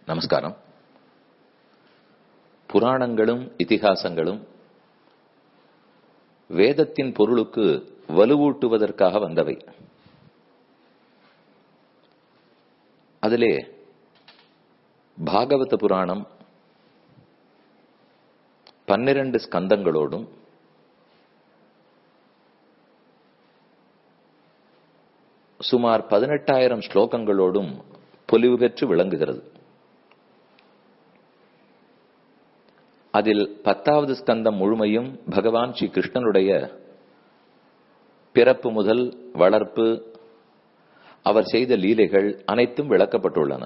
நமஸ்காரம் புராணங்களும் இதிகாசங்களும் வேதத்தின் பொருளுக்கு வலுவூட்டுவதற்காக வந்தவை அதிலே பாகவத புராணம் பன்னிரண்டு ஸ்கந்தங்களோடும் சுமார் பதினெட்டாயிரம் ஸ்லோகங்களோடும் பொலிவு பெற்று விளங்குகிறது அதில் பத்தாவது ஸ்கந்தம் முழுமையும் பகவான் ஸ்ரீ கிருஷ்ணனுடைய பிறப்பு முதல் வளர்ப்பு அவர் செய்த லீலைகள் அனைத்தும் விளக்கப்பட்டுள்ளன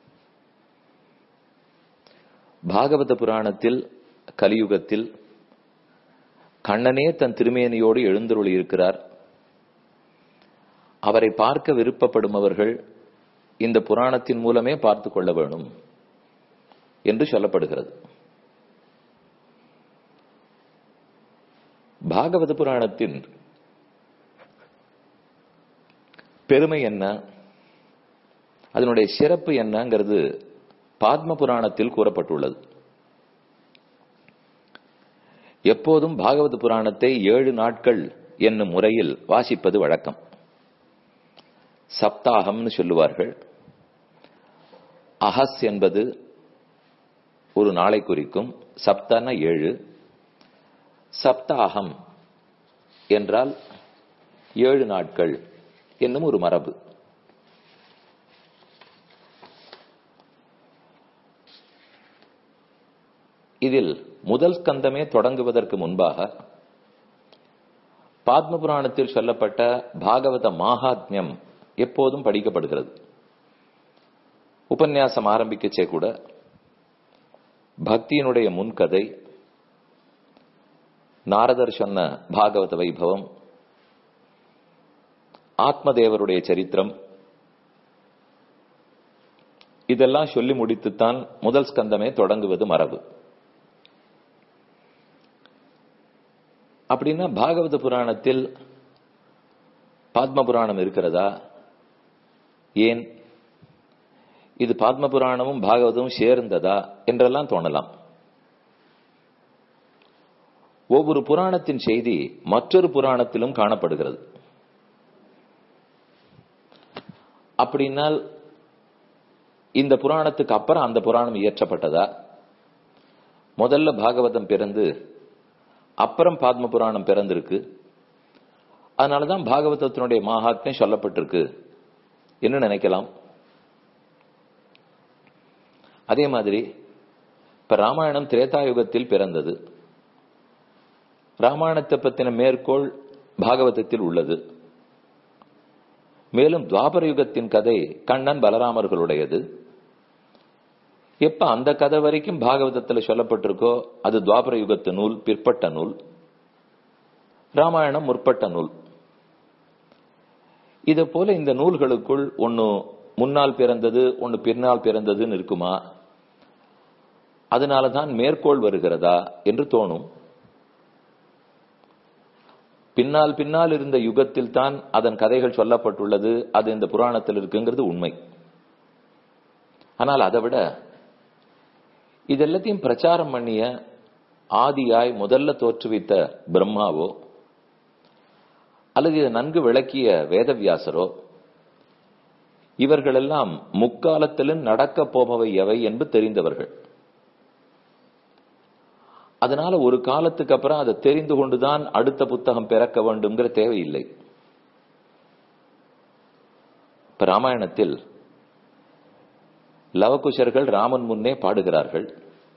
பாகவத புராணத்தில் கலியுகத்தில் கண்ணனே தன் திருமேனியோடு எழுந்தருளி இருக்கிறார் அவரை பார்க்க விருப்பப்படுபவர்கள் இந்த புராணத்தின் மூலமே பார்த்து கொள்ள வேணும் என்று சொல்லப்படுகிறது பாகவத புராணத்தின் பெருமை என்ன அதனுடைய சிறப்பு என்னங்கிறது பாத்ம புராணத்தில் கூறப்பட்டுள்ளது எப்போதும் பாகவத புராணத்தை ஏழு நாட்கள் என்னும் முறையில் வாசிப்பது வழக்கம் சப்தாகம்னு சொல்லுவார்கள் அஹஸ் என்பது ஒரு நாளை குறிக்கும் சப்தன ஏழு சப்தாகம் என்றால் ஏழு நாட்கள் என்னும் ஒரு மரபு இதில் முதல் ஸ்கந்தமே தொடங்குவதற்கு முன்பாக பாத்ம புராணத்தில் சொல்லப்பட்ட பாகவத மாகாத்மியம் எப்போதும் படிக்கப்படுகிறது உபன்யாசம் ஆரம்பிக்கச்சே கூட பக்தியினுடைய முன்கதை நாரதர் சொன்ன பாகவத வைபவம் ஆத்மதேவருடைய சரித்திரம் இதெல்லாம் சொல்லி முடித்துத்தான் முதல் ஸ்கந்தமே தொடங்குவது மரபு அப்படின்னா பாகவத புராணத்தில் பாத்ம புராணம் இருக்கிறதா ஏன் இது பாத்ம புராணமும் பாகவதமும் சேர்ந்ததா என்றெல்லாம் தோணலாம் ஒவ்வொரு புராணத்தின் செய்தி மற்றொரு புராணத்திலும் காணப்படுகிறது அப்படின்னால் இந்த புராணத்துக்கு அப்புறம் அந்த புராணம் இயற்றப்பட்டதா முதல்ல பாகவதம் பிறந்து அப்புறம் பாத்ம புராணம் பிறந்திருக்கு அதனாலதான் பாகவதத்தினுடைய மகாத்மியம் சொல்லப்பட்டிருக்கு என்ன நினைக்கலாம் அதே மாதிரி இப்ப ராமாயணம் திரேதாயுகத்தில் பிறந்தது ராமாயணத்தை பத்தின மேற்கோள் பாகவதத்தில் உள்ளது மேலும் துவாபர யுகத்தின் கதை கண்ணன் பலராமர்களுடையது எப்ப அந்த கதை வரைக்கும் பாகவதத்துல சொல்லப்பட்டிருக்கோ அது துவாபர யுகத்து நூல் பிற்பட்ட நூல் ராமாயணம் முற்பட்ட நூல் இதை போல இந்த நூல்களுக்குள் ஒன்னு முன்னால் பிறந்தது ஒன்னு பின்னால் பிறந்ததுன்னு இருக்குமா அதனாலதான் மேற்கோள் வருகிறதா என்று தோணும் பின்னால் பின்னால் இருந்த யுகத்தில் தான் அதன் கதைகள் சொல்லப்பட்டுள்ளது அது இந்த புராணத்தில் இருக்குங்கிறது உண்மை ஆனால் அதை விட இதெல்லாத்தையும் பிரச்சாரம் பண்ணிய ஆதியாய் முதல்ல தோற்றுவித்த பிரம்மாவோ அல்லது இதை நன்கு விளக்கிய வேதவியாசரோ இவர்களெல்லாம் முக்காலத்திலும் நடக்க போபவை எவை என்று தெரிந்தவர்கள் அதனால ஒரு காலத்துக்கு அப்புறம் அதை தெரிந்து கொண்டுதான் அடுத்த புத்தகம் பிறக்க வேண்டும்ங்கிற தேவையில்லை இப்ப ராமாயணத்தில் லவகுஷர்கள் ராமன் முன்னே பாடுகிறார்கள்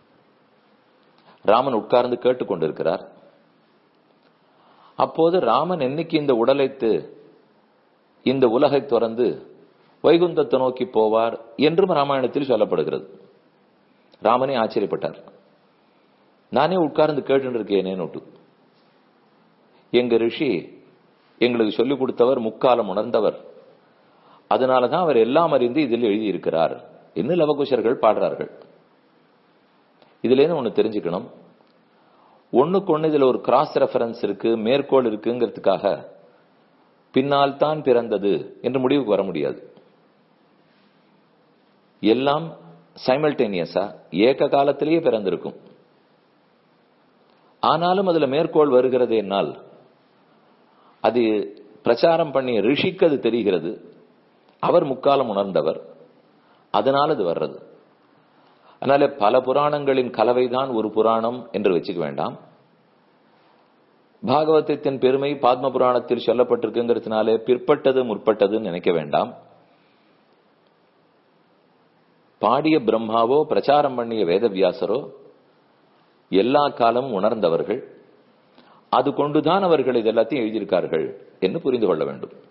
ராமன் உட்கார்ந்து கேட்டுக்கொண்டிருக்கிறார் அப்போது ராமன் என்னைக்கு இந்த உடலைத்து இந்த உலகை துறந்து வைகுந்தத்தை நோக்கி போவார் என்றும் ராமாயணத்தில் சொல்லப்படுகிறது ராமனே ஆச்சரியப்பட்டார் நானே உட்கார்ந்து கேட்டு இருக்கேனேன்னு எங்க ரிஷி எங்களுக்கு சொல்லிக் கொடுத்தவர் முக்காலம் உணர்ந்தவர் அதனாலதான் அவர் எல்லாம் அறிந்து இதில் எழுதியிருக்கிறார் என்று லவகுஷர்கள் பாடுறார்கள் இதுல இருந்து ஒண்ணு தெரிஞ்சுக்கணும் ஒண்ணுக்கு ஒண்ணு இதுல ஒரு கிராஸ் ரெஃபரன்ஸ் இருக்கு மேற்கோள் இருக்குங்கிறதுக்காக பின்னால் தான் பிறந்தது என்று முடிவுக்கு வர முடியாது எல்லாம் சைமல்டேனியஸா ஏக காலத்திலேயே பிறந்திருக்கும் ஆனாலும் அதுல மேற்கோள் வருகிறது என்னால் அது பிரச்சாரம் பண்ணிய ரிஷிக்கு அது தெரிகிறது அவர் முக்காலம் உணர்ந்தவர் அதனால் அது வர்றது அதனால பல புராணங்களின் கலவைதான் ஒரு புராணம் என்று வச்சுக்க வேண்டாம் பாகவதத்தின் பெருமை பாத்ம புராணத்தில் சொல்லப்பட்டிருக்குங்கிறதுனாலே பிற்பட்டது முற்பட்டதுன்னு நினைக்க வேண்டாம் பாடிய பிரம்மாவோ பிரச்சாரம் பண்ணிய வேதவியாசரோ எல்லா காலமும் உணர்ந்தவர்கள் அது கொண்டுதான் அவர்கள் இதெல்லாத்தையும் எழுதியிருக்கார்கள் என்று புரிந்து கொள்ள வேண்டும்